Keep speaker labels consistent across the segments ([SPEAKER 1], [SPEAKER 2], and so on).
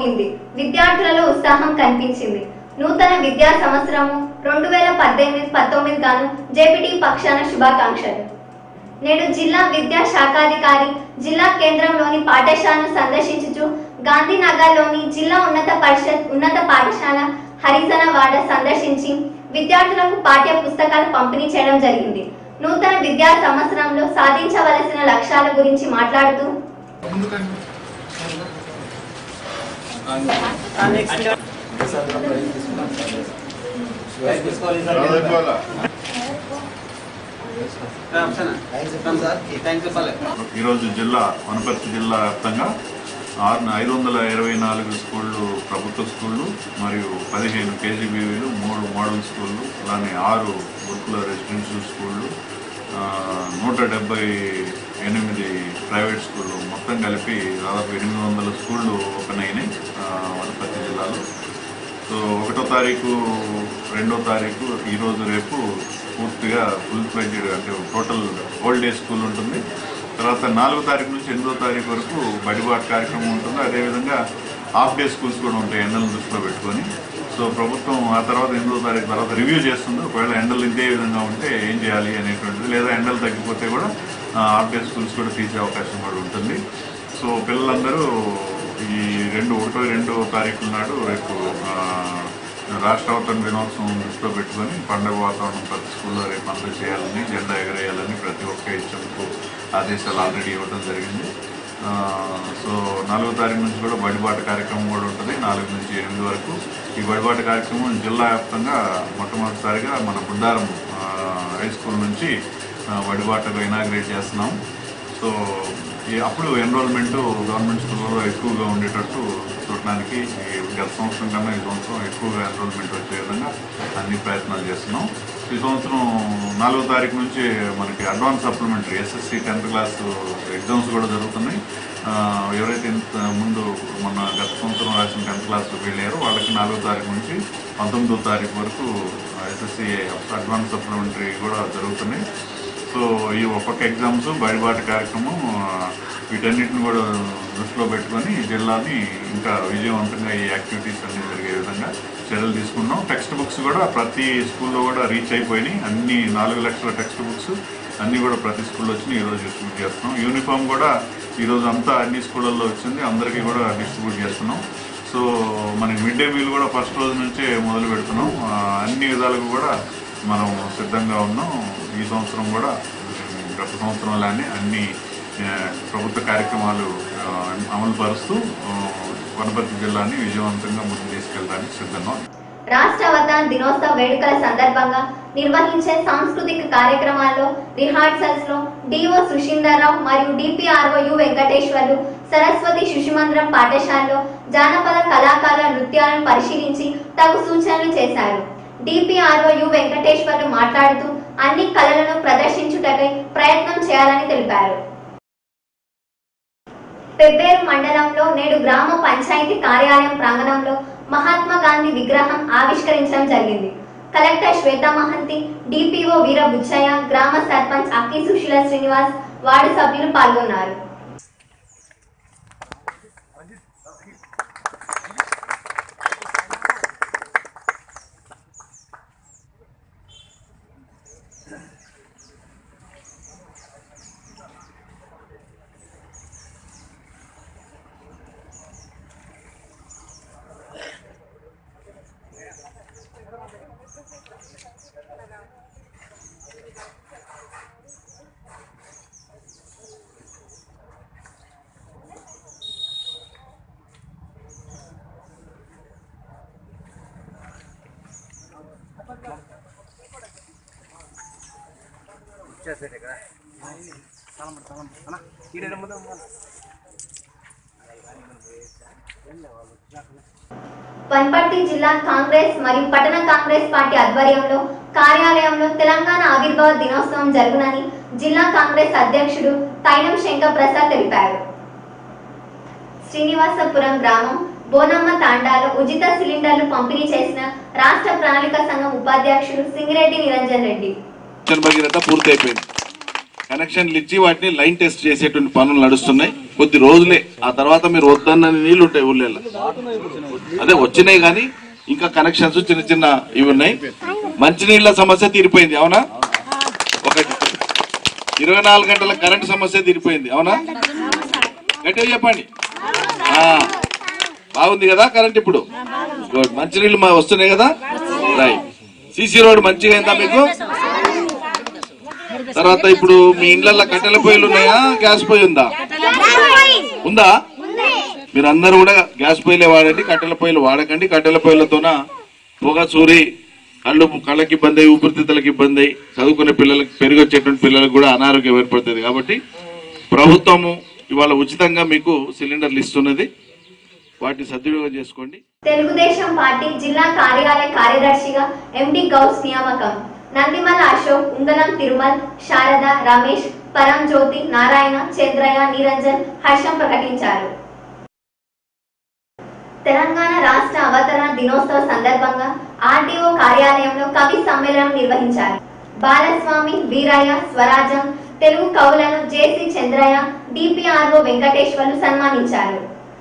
[SPEAKER 1] మోగింది విద్యార్థులలో ఉత్సాహం కనిపించింది నూతన విద్యా సంవత్సరము రెండు వేల పద్దెనిమిది పంతొమ్మిది గాను జేపీటీ పక్షాన శుభాకాంక్షలు నేడు జిల్లా విద్యా శాఖాధికారి జిల్లా కేంద్రంలోని పాఠశాలను సందర్శించుచు గాంధీనగర్లోని జిల్లా ఉన్నత పరిషత్ ఉన్నత పాఠశాల హరిజనవాడ సందర్శించి విద్యార్థులకు పాఠ్య పుస్తకాలు పంపిణీ చేయడం జరిగింది నూతన విద్యా సంవత్సరంలో సాధించవలసిన లక్ష్యాల గురించి మాట్లాడుతూ
[SPEAKER 2] ఈరోజు జిల్లా వనపర్తి జిల్లా వ్యాప్తంగా ఆరు ఐదు వందల ఇరవై నాలుగు స్కూళ్ళు ప్రభుత్వ స్కూళ్ళు మరియు పదిహేను కేజీబీవీలు మూడు మోడల్ స్కూళ్ళు అలానే ఆరు గురుకుల రెసిడెన్షియల్ స్కూళ్ళు ఆ, నూట డెబ్బై ఎనిమిది ప్రైవేట్ స్కూళ్ళు మొత్తం కలిపి దాదాపు ఎనిమిది వందల స్కూళ్ళు ఓపెన్ అయినాయి ఆ, వనపర్తి జిల్లాలో సో ఒకటో తారీఖు రెండో తారీఖు ఈరోజు రేపు పూర్తిగా ఫుల్ ఫ్లెడ్జెడ్ అంటే టోటల్ ఓల్డ్ డే స్కూల్ ఉంటుంది తర్వాత నాలుగో తారీఖు నుంచి ఎనిమిదో తారీఖు వరకు బడిబాట్ కార్యక్రమం ఉంటుంది అదేవిధంగా హాఫ్ డే స్కూల్స్ కూడా ఉంటాయి ఎండలను దృష్టిలో పెట్టుకొని సో ప్రభుత్వం ఆ తర్వాత ఎనిమిదో తారీఖు తర్వాత రివ్యూ చేస్తుంది ఒకవేళ ఎండలు ఇదే విధంగా ఉంటే ఏం చేయాలి అనేటువంటిది లేదా ఎండలు తగ్గిపోతే కూడా హాఫ్ డే స్కూల్స్ కూడా తీసే అవకాశం కూడా ఉంటుంది సో పిల్లలందరూ ఈ రెండు ఒకటో రెండో తారీఖుల నాడు రేపు ఆ, రాష్ట్రావతరణ దినోత్సవం దృష్టిలో పెట్టుకొని పండుగ వాతావరణం ప్రతి స్కూల్లో రేపు అందరూ చేయాలని జెండా ఎగరేయాలని ప్రతి ఒక్క హెచ్ఎంకు ఆదేశాలు ఆల్రెడీ ఇవ్వడం జరిగింది ఆ, సో నాలుగో తారీఖు నుంచి కూడా బడిబాట కార్యక్రమం కూడా ఉంటుంది నాలుగు నుంచి ఎనిమిది వరకు ఈ బడిబాట కార్యక్రమం జిల్లా వ్యాప్తంగా మొట్టమొదటిసారిగా మన బుడ్డారం ఆ, హై స్కూల్ నుంచి ఆ, బడిబాటగా ఇనాగ్రేట్ చేస్తున్నాం సో ఈ అప్పుడు ఎన్రోల్మెంట్ గవర్నమెంట్ స్కూల్లో ఎక్కువగా ఉండేటట్టు చూడడానికి ఈ గత సంవత్సరం కన్నా ఈ సంవత్సరం ఎక్కువగా ఎన్రోల్మెంట్ వచ్చే విధంగా అన్ని ప్రయత్నాలు చేస్తున్నాం ఈ సంవత్సరం నాలుగో తారీఖు నుంచి మనకి advance supplementary SSC tenth class exams కూడా జరుగుతున్నాయి ఆ, ఎవరైతే ఇంత ముందు మొన్న గత సంవత్సరం రాసిన టెన్త్ క్లాస్ వెళ్ళారో వాళ్ళకి నాలుగో తారీఖు నుంచి పంతొమ్మిదో తారీఖు వరకు ఎస్ఎస్సి అడ్వాన్స్ సప్లిమెంటరీ కూడా జరుగుతున్నాయి సో ఈ ఒక్కొక్క ఎగ్జామ్స్ బయటబాట కార్యక్రమం ఆ, వీటన్నిటిని కూడా దృష్టిలో పెట్టుకొని జిల్లాని ఇంకా విజయవంతంగా ఈ యాక్టివిటీస్ అన్ని జరిగే విధంగా చర్యలు తీసుకున్నాం టెక్స్ట్ బుక్స్ కూడా ప్రతి స్కూల్లో కూడా రీచ్ అయిపోయినాయి అన్ని నాలుగు లక్షల టెక్స్ట్ బుక్స్ అన్నీ కూడా ప్రతి స్కూల్లో వచ్చినాయి ఈరోజు డిస్ట్రిబ్యూట్ చేస్తున్నాం యూనిఫామ్ కూడా ఈరోజు అంతా అన్ని స్కూళ్ళల్లో వచ్చింది అందరికీ కూడా డిస్ట్రిబ్యూట్ చేస్తున్నాం సో మనకి మిడ్ డే మీల్ కూడా ఫస్ట్ రోజు నుంచే మొదలు పెడుతున్నాం ఆ, అన్ని విధాలుగా కూడా మనం సిద్ధంగా ఉన్నాం ఈ సంవత్సరం కూడా ఉమ్, గత సంవత్సరంలానే అన్ని ఆ, ప్రభుత్వ కార్యక్రమాలు ఆ, అమలు పరుస్తూ ఆ, వనపర్తి జిల్లాని విజయవంతంగా ముందుకు తీసుకెళ్ళడానికి సిద్ధంగా ఉన్నాం
[SPEAKER 1] రాష్ట్ర అవతరణ దినోత్సవ వేడుకల సందర్భంగా నిర్వహించే సాంస్కృతిక కార్యక్రమాల్లో రిహార్సల్స్ లో డిఓ సుషీందర్రావు మరియు డిపిఆర్ఓ యు వెంకటేశ్వర్లు సరస్వతి శిశుమందిరం పాఠశాలలో జానపద కళాకారుల నృత్యాలను పరిశీలించి తగు సూచనలు చేశారు డిపిఆర్ఓ యు వెంకటేశ్వర్లు మాట్లాడుతూ అన్ని కళలను ప్రదర్శించుటకై ప్రయత్నం చేయాలని తెలిపారు పెబ్బేరు మండలంలో నేడు గ్రామ పంచాయతీ కార్యాలయం ప్రాంగణంలో మహాత్మా గాంధీ విగ్రహం ఆవిష్కరించడం జరిగింది కలెక్టర్ శ్వేతా మహంతి డిపిఓ వీర బుచ్చయ్య గ్రామ సర్పంచ్ అక్కి సుశీల శ్రీనివాస్ వార్డు సభ్యులు పాల్గొన్నారు వన్పర్తి జిల్లా కాంగ్రెస్ మరియు పట్టణ కాంగ్రెస్ పార్టీ ఆధ్వర్యంలో కార్యాలయంలో తెలంగాణ ఆవిర్భావ దినోత్సవం జరుగునని జిల్లా కాంగ్రెస్ అధ్యక్షుడు తైనం శంకర్ ప్రసాద్ తెలిపారు శ్రీనివాసపురం గ్రామం బోనమ్మ తాండాలో ఉచిత సిలిండర్లు పంపిణీ చేసిన రాష్ట్ర ప్రణాళిక సంఘం ఉపాధ్యక్షుడు సింగిరెడ్డి నిరంజన్ రెడ్డి
[SPEAKER 3] మిషన్ భగీరథ పూర్తయిపోయింది కనెక్షన్లు ఇచ్చి వాటిని లైన్ టెస్ట్ చేసేటువంటి పనులు నడుస్తున్నాయి కొద్ది రోజులే ఆ తర్వాత మీరు వద్దన్న నీళ్లు ఉంటాయి ఊళ్ళో అదే వచ్చినాయి కానీ ఇంకా కనెక్షన్స్ చిన్న చిన్న ఇవి ఉన్నాయి మంచినీళ్ళ సమస్య తీరిపోయింది అవునా ఒకటి ఇరవై నాలుగు గంటల కరెంట్ సమస్య తీరిపోయింది అవునా గట్టిగా చెప్పండి ఆ, బాగుంది కదా కరెంట్ ఇప్పుడు గుడ్ మంచినీళ్ళు మా వస్తున్నాయి కదా రైట్ సిసి రోడ్ మంచిగా అయిందా మీకు తర్వాత ఇప్పుడు మీ ఇళ్ళల్లో కట్టెల పొయ్యిలు ఉన్నాయా గ్యాస్ పొయ్యి ఉందా ఉందా మీరు అందరూ కూడా గ్యాస్ పొయ్యిలే వాడండి కట్టెల పొయ్యిలు వాడకండి కట్టెల పొయ్యిలతోన పొగ చూరి కళ్ళు కళ్ళకి ఇబ్బంది అయ్యి ఊపిరితిత్తులకు ఇబ్బంది అయ్యి చదువుకునే పిల్లలకి పెరిగొచ్చేటువంటి పిల్లలకు కూడా అనారోగ్యం ఏర్పడుతుంది కాబట్టి ప్రభుత్వము ఇవాళ ఉచితంగా మీకు సిలిండర్లు ఇస్తున్నది వాటిని సద్వినియోగం చేసుకోండి
[SPEAKER 1] తెలుగుదేశం పార్టీ జిల్లా కార్యాలయ కార్యదర్శిగా ఎండి గౌస్ నియామకం నందిమల అశోక్ ఉంగలం తిరుమల్ శారద రమేష్ పరం జ్యోతి నారాయణ చంద్రయ్య నిరంజన్ హర్షం ప్రకటించారు తెలంగాణ రాష్ట్ర అవతరణ దినోత్సవ సందర్భంగా ఆర్డీఓ కార్యాలయంలో కవి సమ్మేళనం నిర్వహించారు బాలస్వామి వీరయ్య స్వరాజం తెలుగు కవులను జేసీ చంద్రయ్య డిపిఆర్ఓ వెంకటేశ్వర్లు సన్మానించారు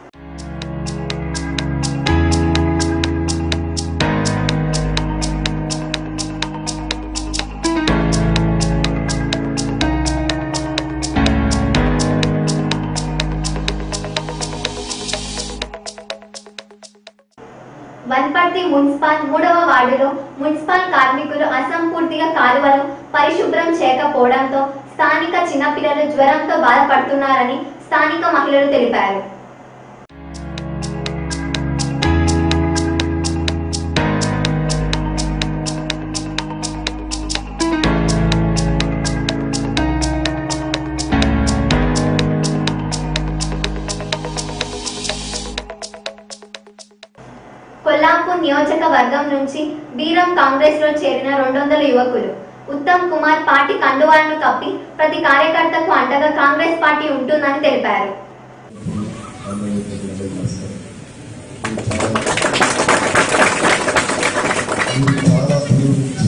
[SPEAKER 1] వన్పర్తి మున్సిపల్ మూడవ వార్డులో మున్సిపల్ కార్మికులు అసంపూర్తిగా కాలువలు పరిశుభ్రం చేయకపోవడంతో స్థానిక చిన్నపిల్లలు జ్వరంతో బాధపడుతున్నారని స్థానిక మహిళలు తెలిపారు కొల్లాపూర్ నియోజకవర్గం నుంచి బీరం కాంగ్రెస్ లో చేరిన రెండు వందల యువకులు ఉత్తమ్ కుమార్ పార్టీ కండువాలను కప్పి ప్రతి కార్యకర్తకు అండగా కాంగ్రెస్ పార్టీ ఉంటుందని తెలిపారు
[SPEAKER 4] మీరు చాలా దూరం నుంచి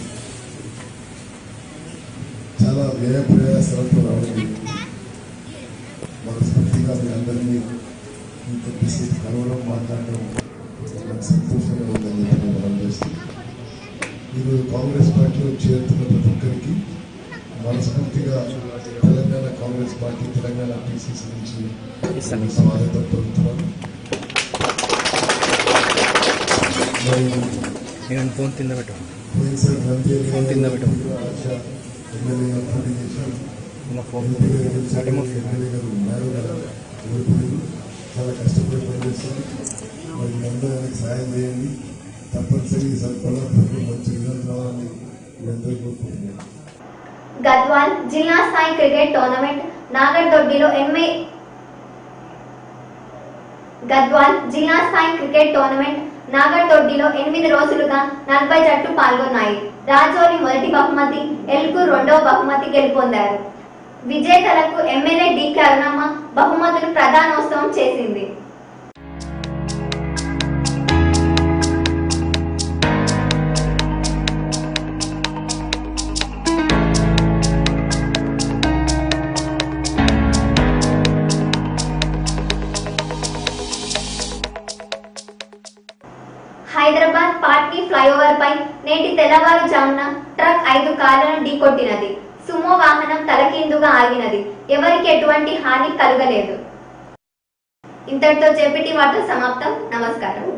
[SPEAKER 4] చాలా వ్యయ ప్రయాసాలతో రావడం జరిగింది. మనస్ఫూర్తిగా మీ అందరినీ ఇంతసేపు కలవడం మాట్లాడడం నాకు సంతోషంగా ఉందని చెప్పి నేను మనం చేస్తున్నాను ఈరోజు కాంగ్రెస్ పార్టీలో చేరుతున్న ప్రతి ఒక్కరికి మనస్ఫూర్తిగా తెలంగాణ కాంగ్రెస్ పార్టీ తెలంగాణ టీసీసీ నుంచి స్వాగతం పలుకుతున్నాను మరి
[SPEAKER 5] నేను ఫోన్ తింద పెట్టు
[SPEAKER 4] పోయినసారి నంద్యాల
[SPEAKER 5] ఫోన్ కింద పెట్టు.
[SPEAKER 4] ఆశ ఎమ్మెల్యేగా పోటీ చేశారు.
[SPEAKER 5] నా ఫోన్
[SPEAKER 4] ఎంపీగా గెలిచారు. ఎమ్మెల్యే గారు ఉన్నారు కదా, ఓడిపోయారు. చాలా కష్టపడి పనిచేస్తారు మరి మీ అందరూ ఆయనకు సాయం చేయండి తప్పనిసరి ఈసారి కొల్లాపూర్లో మంచి రిజల్ట్ రావాలని మీ అందరూ కోరుకుంటున్నాను
[SPEAKER 1] గద్వాల్ జిల్లా స్థాయి క్రికెట్ టోర్నమెంట్ నాగర్దొడ్డిలో ఎంఏ గద్వాల్ జిల్లా స్థాయి క్రికెట్ టోర్నమెంట్ నాగర్దొడ్డిలో ఎనిమిది రోజులుగా నలభై జట్లు పాల్గొన్నాయి రాజోలి మొదటి బహుమతి ఎల్కు రెండవ బహుమతి గెలుపొందారు విజేతలకు ఎమ్మెల్యే డి కరుణమ్మ బహుమతులు ప్రధానోత్సవం చేసింది హైదరాబాద్ పాట్నీ ఫ్లైఓవర్ పై నేటి తెల్లవారుజామున ట్రక్ ఐదు కార్లను ఢీకొట్టినది సుమో వాహనం తలకిందుగా ఆగినది ఎవరికి ఎటువంటి హాని కలగలేదు ఇంతటితో జెపిటి వార్త సమాప్తం నమస్కారం